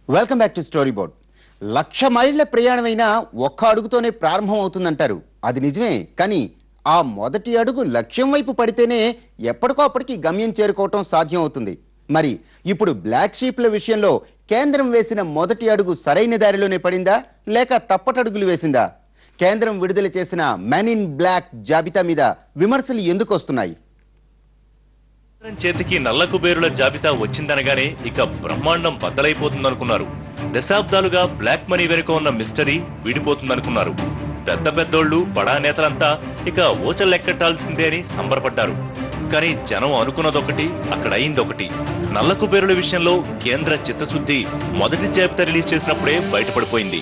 welcome back to story board లక్ష మైళ్ళ ప్రయాణమైనా ఒక్క అడుగుతోనే ప్రారంభం అవుతుందంటారు అది నిజమే కానీ ఆ మొదటి అడుగు లక్ష్యం వైపు పడితేనే ఎప్పటికో అప్పటికి గమ్యం చేరుకోవటం సాధ్యం అవుతుంది మరి ఇప్పుడు బ్లాక్ షీప్ల విషయంలో కేంద్రం వేసిన మొదటి అడుగు సరైన దారిలోనే పడిందా లేక తప్పటడుగులు వేసిందా కేంద్రం విడుదల చేసిన మెన్ ఇన్ బ్లాక్ జాబితా మీద విమర్శలు ఎందుకు వస్తున్నాయి కేంద్రం చేతికి నల్ల కుబేరుల జాబితా వచ్చిందనగానే ఇక బ్రహ్మాండం బద్దలైపోతుందనుకున్నారు దశాబ్దాలుగా బ్లాక్ మనీ వెనుక ఉన్న మిస్టరీ వీడిపోతుందనుకున్నారు పెద్ద పెద్దోళ్ళు బడా నేతలంతా ఇక ఓచలెక్కటాల్సిందే అని సంబరపడ్డారు కానీ జనం అనుకున్నదొకటి అక్కడ అయిందొకటి నల్ల కుబేరుల విషయంలో కేంద్ర చిత్తశుద్ధి మొదటి జాబితా రిలీజ్ చేసినప్పుడే బయటపడిపోయింది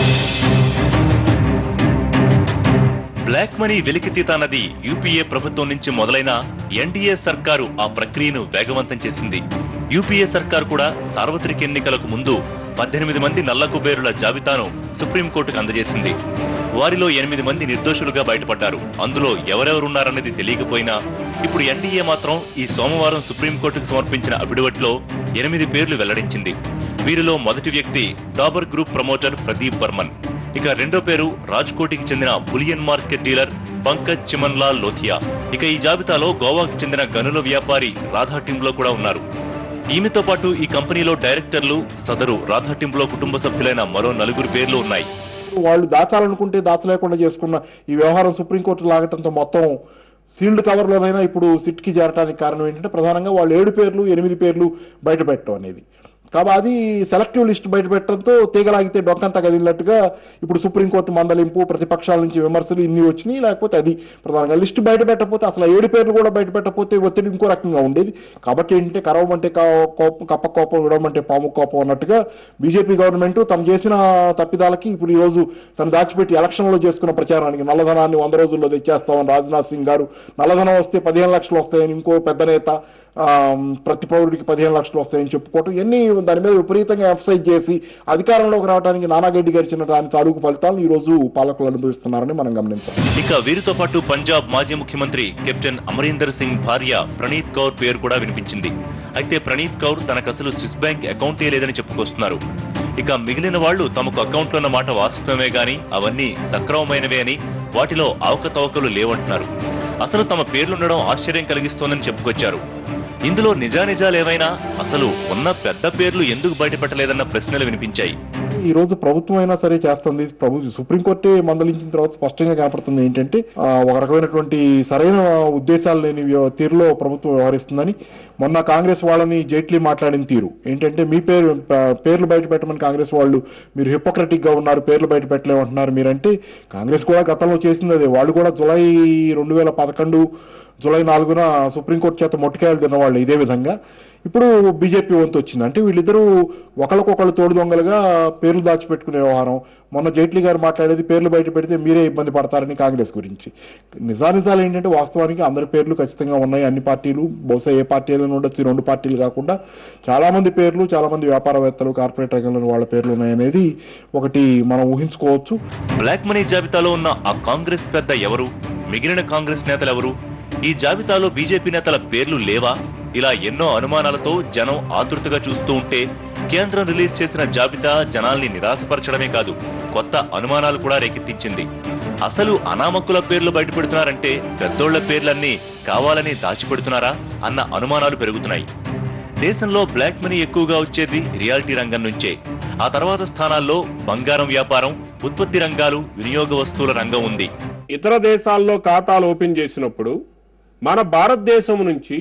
బ్లాక్ మనీ వెలికితీతానది యూపీఏ ప్రభుత్వం నుంచి మొదలైన ఎన్డీఏ సర్కారు ఆ ప్రక్రియను వేగవంతం చేసింది యూపీఏ సర్కారు కూడా సార్వత్రిక ఎన్నికలకు ముందు పద్దెనిమిది మంది నల్ల కుబేరుల జాబితాను సుప్రీంకోర్టుకు అందజేసింది వారిలో ఎనిమిది మంది నిర్దోషులుగా బయటపడ్డారు అందులో ఎవరెవరున్నారనేది తెలియకపోయినా ఇప్పుడు ఎన్డీఏ మాత్రం ఈ సోమవారం సుప్రీంకోర్టుకు సమర్పించిన అఫిడవిట్లో ఎనిమిది పేర్లు వెల్లడించింది వీరిలో మొదటి వ్యక్తి డాబర్ గ్రూప్ ప్రమోటర్ ప్రదీప్ బర్మన్ ఇక రెండో పేరు రాజ్కోటికి చెందిన bullion market dealer Pankaj Chimanlal Lodhiya ఇక ఈ జాబితాలో గోవాకు చెందిన గనుల వ్యాపారి రాధా టీంలో కూడా ఉన్నారు ఈమెతో పాటు ఈ కంపెనీలో డైరెక్టర్లు సదరు రాధా టీంలో కుటుంబ సభ్యులైన మరో నలుగురు పేర్లు ఉన్నాయి వాళ్ళు దాచాలనుకుంటే దాచలేకుండా చేసుకున్న ఈ వ్యవహారం సుప్రీంకోర్టు లాగటంతో మొత్తం సీల్డ్ కవర్లోనైనా ఇప్పుడు సిట్కి చేరడానికి కారణం ఏంటంటే ప్రధానంగా వాళ్ళు ఏడు పేర్లు ఎనిమిది పేర్లు బయట పెట్టడం అనేది కాబట్టి అది సెలెక్టివ్ లిస్ట్ బయట పెట్టడంతో తీగలాగితే డొక్కంతా కదిలినట్టుగా ఇప్పుడు సుప్రీంకోర్టు మందలింపు ప్రతిపక్షాల నుంచి విమర్శలు ఇన్ని వచ్చినాయి లేకపోతే అది ప్రధానంగా లిస్ట్ బయట పెట్టకపోతే అసలు ఆ ఏడు పేర్లు కూడా బయట పెట్టకపోతే ఒత్తిడి ఇంకో రకంగా ఉండేది కాబట్టి ఏంటంటే కరవమంటే కా- కోపం కప్ప కోపం విడవమంటే పాము కోపం అన్నట్టుగా బీజేపీ గవర్నమెంట్ తను చేసిన తప్పిదాలకి ఇప్పుడు ఈ రోజు తను దాచిపెట్టి ఎలక్షన్లో చేసుకున్న ప్రచారానికి నల్లధనాన్ని వంద రోజుల్లో తెచ్చేస్తామని రాజ్నాథ్ సింగ్ గారు నల్లధనం వస్తే పదిహేను లక్షలు వస్తాయని ఇంకో పెద్ద నేత ఆ, ప్రతి పౌరుడికి పదిహేను లక్షలు వస్తాయని చెప్పుకోవటం ఇవన్నీ దాని మీద విపరీతంగా ఎఫ్సైజ్ చేసి అధికారంలోకి రావడానికి నానాగడ్డి గడిచిన దాని తాలూకు ఫలితాలను ఈ రోజు పాలకులు అనుభవిస్తున్నారని మనం గమనించాలి ఇక వీరితో పాటు పంజాబ్ మాజీ ముఖ్యమంత్రి కెప్టెన్ అమరీందర్ సింగ్ భార్య ప్రణీత్ కౌర్ పేరు కూడా వినిపించింది అయితే ప్రణీత్ కౌర్ తనకు అసలు స్విస్ బ్యాంక్ అకౌంటే లేదని చెప్పుకొస్తున్నారు ఇక మిగిలిన వాళ్ళు తమకు అకౌంట్లో ఉన్న మాట వాస్తవమే గాని అవన్నీ సక్రమమైనవే అని వాటిలో అవకతవకలు లేవంటున్నారు అసలు తమ పేర్లుండడం ఆశ్చర్యం కలిగిస్తోందని చెప్పుకొచ్చారు ఇందులో నిజానిజాలేమైనా అసలు ఉన్న పెద్ద పేర్లు ఎందుకు బయటపెట్టలేదన్న ప్రశ్నలు వినిపించాయి ఈ రోజు ప్రభుత్వం అయినా సరే చేస్తుంది ప్రభు సుప్రీంకోర్టే మందలించిన తర్వాత స్పష్టంగా కనపడుతుంది ఏంటంటే ఆ, ఒక రకమైనటువంటి సరైన ఉద్దేశాలు లేని వ్య- తీరులో ప్రభుత్వం వ్యవహరిస్తుందని మొన్న కాంగ్రెస్ వాళ్ళని జైట్లీ మాట్లాడిన తీరు ఏంటంటే మీ పేరు ప- పేర్లు బయట పెట్టమని కాంగ్రెస్ వాళ్ళు మీరు హిపోక్రటిక్ గా ఉన్నారు పేర్లు బయట పెట్టలేమంటున్నారు మీరంటే కాంగ్రెస్ కూడా గతంలో చేసింది అదే వాళ్ళు కూడా జులై రెండు వేల పదకొండు జూలై నాలుగున సుప్రీంకోర్టు చేత మొట్టికాయలు తిన్నవాళ్ళు ఇదే విధంగా ఇప్పుడు బీజేపీ వంతు వచ్చింది అంటే వీళ్ళిద్దరూ ఒకరికొకరు తోడు దొంగలుగా పేర్లు దాచిపెట్టుకునే వ్యవహారం మొన్న జైట్లీ గారు మాట్లాడేది పేర్లు బయట పెడితే మీరే ఇబ్బంది పడతారని కాంగ్రెస్ గురించి నిజానిజాలు ఏంటంటే వాస్తవానికి అందరి పేర్లు ఖచ్చితంగా ఉన్నాయి అన్ని పార్టీలు బహుశా ఏ పార్టీ ఏదైనా ఉండొచ్చు ఈ రెండు పార్టీలు కాకుండా చాలా మంది పేర్లు చాలా మంది వ్యాపారవేత్తలు కార్పొరేట్ రంగంలో వాళ్ళ పేర్లు ఉన్నాయనేది ఒకటి మనం ఊహించుకోవచ్చు బ్లాక్ మనీ జాబితాలో ఉన్న ఆ కాంగ్రెస్ పెద్ద ఎవరు మిగిలిన కాంగ్రెస్ నేతలు ఎవరు ఈ జాబితాలో బీజేపీ నేతల పేర్లు లేవా ఇలా ఎన్నో అనుమానాలతో జనం ఆతృతగా చూస్తూ ఉంటే కేంద్రం రిలీజ్ చేసిన జాబితా జనాల్ని నిరాశపరచడమే కాదు కొత్త అనుమానాలు కూడా రేకెత్తించింది అసలు అనామకుల పేర్లు బయటపెడుతున్నారంటే పెద్దోళ్ల పేర్లన్నీ కావాలని దాచిపెడుతున్నారా అన్న అనుమానాలు పెరుగుతున్నాయి దేశంలో బ్లాక్ మనీ ఎక్కువగా వచ్చేది రియాలిటీ రంగం నుంచే ఆ తర్వాత స్థానాల్లో బంగారం వ్యాపారం ఉత్పత్తి రంగాలు వినియోగ వస్తువుల రంగం ఉంది ఇతర దేశాల్లో ఖాతాలు ఓపెన్ చేసినప్పుడు మన భారతదేశం నుంచి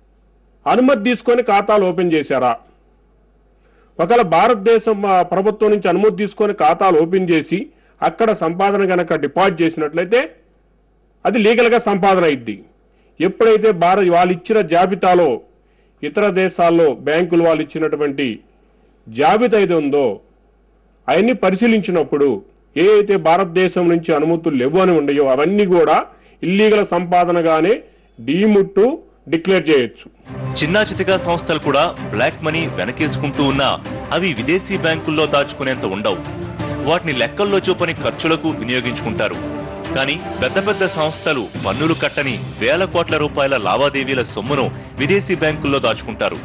అనుమతి తీసుకొని ఖాతాలు ఓపెన్ చేశారా ఒకవేళ భారతదేశం ఆ, ప్రభుత్వం నుంచి అనుమతి తీసుకొని ఖాతాలు ఓపెన్ చేసి అక్కడ సంపాదన గనక డిపాజిట్ చేసినట్లయితే అది లీగల్గా సంపాదన అయింది ఎప్పుడైతే భారత్ వాళ్ళు ఇచ్చిన జాబితాలో ఇతర దేశాల్లో బ్యాంకులు వాళ్ళు ఇచ్చినటువంటి జాబితా అయితే ఉందో అవన్నీ పరిశీలించినప్పుడు ఏ అయితే భారతదేశం నుంచి అనుమతులు లేవు అని ఉన్నాయో అవన్నీ కూడా ఇల్లీగల్ సంపాదనగానే డీముట్టు డిక్లేర్ చేయొచ్చు చిన్నా చితకా సంస్థలు కూడా బ్లాక్ మనీ వెనకేసుకుంటూ ఉన్నా అవి విదేశీ బ్యాంకుల్లో దాచుకునేంత ఉండవు వాటిని లెక్కల్లో చూపని ఖర్చులకు వినియోగించుకుంటారు కానీ పెద్ద పెద్ద సంస్థలు పన్నులు కట్టని వేల కోట్ల రూపాయల లావాదేవీల సొమ్మును విదేశీ బ్యాంకుల్లో దాచుకుంటారు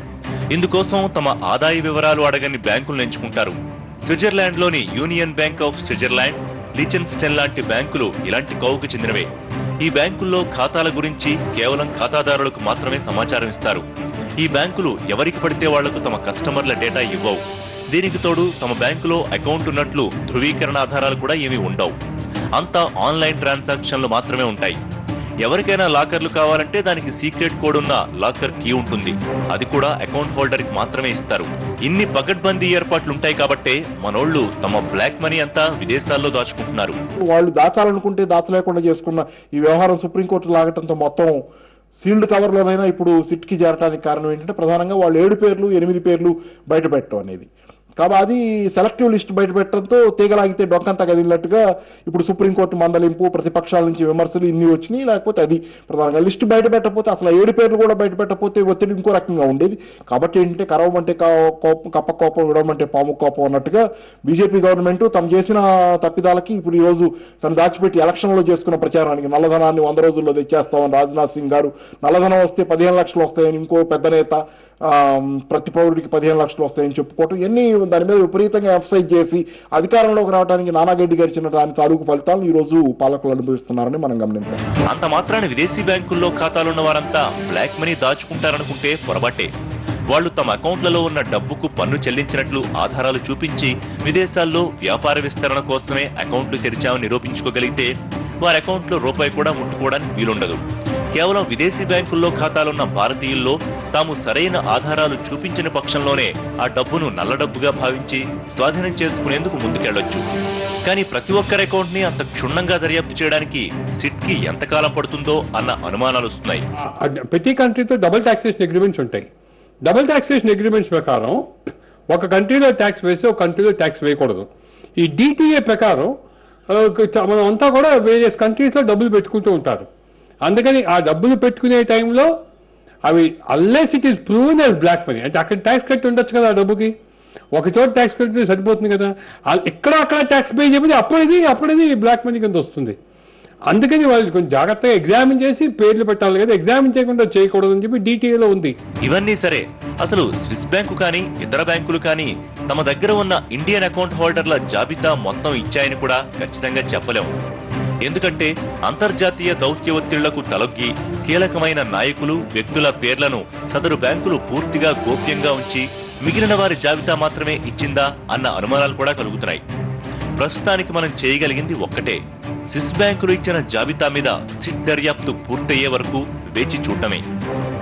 ఇందుకోసం తమ ఆదాయ వివరాలు అడగని బ్యాంకులను ఎంచుకుంటారు స్విట్జర్లాండ్లోని union bank of Switzerland Liechtenstein లాంటి బ్యాంకులు ఇలాంటి కోవుకు చెందినవే ఈ బ్యాంకుల్లో ఖాతాల గురించి కేవలం ఖాతాదారులకు మాత్రమే సమాచారం ఇస్తారు ఈ బ్యాంకులు ఎవరికి పడితే వాళ్లకు తమ కస్టమర్ల డేటా ఇవ్వవు దీనికి తోడు తమ బ్యాంకులో అకౌంట్ ఉన్నట్లు ధృవీకరణ ఆధారాలు కూడా ఏమీ ఉండవు అంతా ఆన్లైన్ ట్రాన్సాక్షన్లు మాత్రమే ఉంటాయి ఎవరికైనా లాకర్లు కావాలంటే దానికి సీక్రెట్ కోడ్ ఉన్న లాకర్ కీ ఉంటుంది అది కూడా అకౌంట్ హోల్డర్ కి మాత్రమే ఇస్తారు ఇన్ని పకడ్బందీ ఏర్పాట్లు ఉంటాయి కాబట్టే మనోళ్ళు తమ బ్లాక్ మనీ అంతా విదేశాల్లో దాచుకుంటున్నారు వాళ్ళు దాచాలనుకుంటే దాచలేకుండా చేసుకున్న ఈ వ్యవహారం సుప్రీంకోర్టు లాగటంతో మొత్తం సీల్డ్ కవర్లోనైనా ఇప్పుడు సిట్కి చేరడానికి కారణం ఏంటంటే ప్రధానంగా వాళ్ళు ఏడు పేర్లు ఎనిమిది పేర్లు బయట పెట్టడం అనేది కాబట్టి అది సెలెక్టివ్ లిస్ట్ బయట పెట్టడంతో తీగలాగితే డొక్కంతా కదిలినట్టుగా ఇప్పుడు సుప్రీంకోర్టు మందలింపు ప్రతిపక్షాల నుంచి విమర్శలు ఇన్ని వచ్చినాయి లేకపోతే అది ప్రధానంగా లిస్ట్ బయట పెట్టకపోతే అసలు ఆ ఏడు పేర్లు కూడా బయట పెట్టకపోతే ఒత్తిడి ఇంకో రకంగా ఉండేది కాబట్టి ఏంటంటే కరవమంటే కా- కోపం కప్ప కోపం విడవమంటే పాము కోపం అన్నట్టుగా బీజేపీ గవర్నమెంట్ తను చేసిన తప్పిదాలకి ఇప్పుడు ఈ రోజు తను దాచిపెట్టి ఎలక్షన్లో చేసుకున్న ప్రచారానికి నల్లధనాన్ని వంద రోజుల్లో తెచ్చేస్తామని రాజ్నాథ్ సింగ్ గారు నల్లధనం వస్తే పదిహేను లక్షలు వస్తాయని ఇంకో పెద్ద నేత ఆ, ప్రతి పౌరుడికి పదిహేను లక్షలు వస్తాయని చెప్పుకోవటం ఇవన్నీ దాని మీద విపరీతంగా ఎంఫసైజ్ చేసి అధికారంలోకి రావడానికి నానాగడ్డి గడిచిన దాని తాలూకు ఫలితాలను ఈ రోజు పాలకులు అనుభవిస్తున్నారని మనం గమనించాలి అంత మాత్రాన విదేశీ బ్యాంకుల్లో ఖాతాలున్న వారంతా బ్లాక్ మనీ దాచుకుంటారనుకుంటే పొరపాటే వాళ్ళు తమ అకౌంట్లలో ఉన్న డబ్బుకు పన్ను చెల్లించినట్లు ఆధారాలు చూపించి విదేశాల్లో వ్యాపార విస్తరణ కోసమే అకౌంట్లు తెరిచామని నిరూపించుకోగలిగితే వారి అకౌంట్లో రూపాయి కూడా ముట్టుకోవడానికి వీలుండదు కేవలం విదేశీ బ్యాంకుల్లో ఖాతాలున్న భారతీయుల్లో తాము సరైన ఆధారాలు చూపించిన పక్షంలోనే ఆ డబ్బును నల్ల డబ్బుగా భావించి స్వాధీనం చేసుకునేందుకు ముందుకెళ్లొచ్చు కానీ ప్రతి ఒక్కరి అకౌంట్ ని అంత క్షుణ్ణంగా దర్యాప్తు చేయడానికి సిట్ కి ఎంతకాలం పడుతుందో అన్న అనుమానాలు వస్తున్నాయి ఆ ప్రతి కంట్రీతో డబుల్ టాక్సేషన్ అగ్రిమెంట్స్ ఉంటాయి డబుల్ టాక్సేషన్ అగ్రిమెంట్స్ ప్రకారం ఒక కంట్రీలో ట్యాక్స్ వేసి ఒక కంట్రీలో ట్యాక్స్ వేయకూడదు ఈ డిటిఏ ప్రకారం ఆ, చ- మనం అంతా కూడా వేరియస్ కంట్రీస్లో డబ్బులు పెట్టుకుంటూ ఉంటారు అందుకని ఆ డబ్బులు పెట్టుకునే టైంలో అవి unless it is proven as black money అంటే అక్కడ ట్యాక్స్ కట్టి ఉండొచ్చు కదా ఆ డబ్బుకి ఒక చోట ట్యాక్స్ కడితే సరిపోతుంది కదా ఆ- ఇక్కడ అక్కడ ట్యాక్స్ పే చేయకపోతే అప్పుడది అప్పుడది బ్లాక్ మనీ కింద వస్తుంది అందుకని వాళ్ళు కొంచెం జాగ్రత్తగా ఎగ్జామిన్ చేసి పేర్లు పెట్టాలి కదా ఎగ్జామిన్ చేయకుండా చేయకూడదు అని చెప్పి డీటీఏలో ఉంది ఇవన్నీ సరే అసలు స్విస్ బ్యాంకు కానీ ఇతర బ్యాంకులు కానీ తమ దగ్గర ఉన్న ఇండియన్ అకౌంట్ హోల్డర్ల జాబితా మొత్తం ఇచ్చాయని కూడా ఖచ్చితంగా చెప్పలేము ఎందుకంటే అంతర్జాతీయ దౌత్య ఒత్తిళ్లకు తలొగ్గి కీలకమైన నాయకులు వ్యక్తుల పేర్లను సదరు బ్యాంకులు పూర్తిగా గోప్యంగా ఉంచి మిగిలిన వారి జాబితా మాత్రమే ఇచ్చిందా అన్న అనుమానాలు కూడా కలుగుతున్నాయి ప్రస్తుతానికి మనం చేయగలిగింది ఒక్కటే స్విస్ బ్యాంకులు ఇచ్చిన జాబితా మీద సిట్ దర్యాప్తు పూర్తయ్యే వరకు వేచి చూడటమే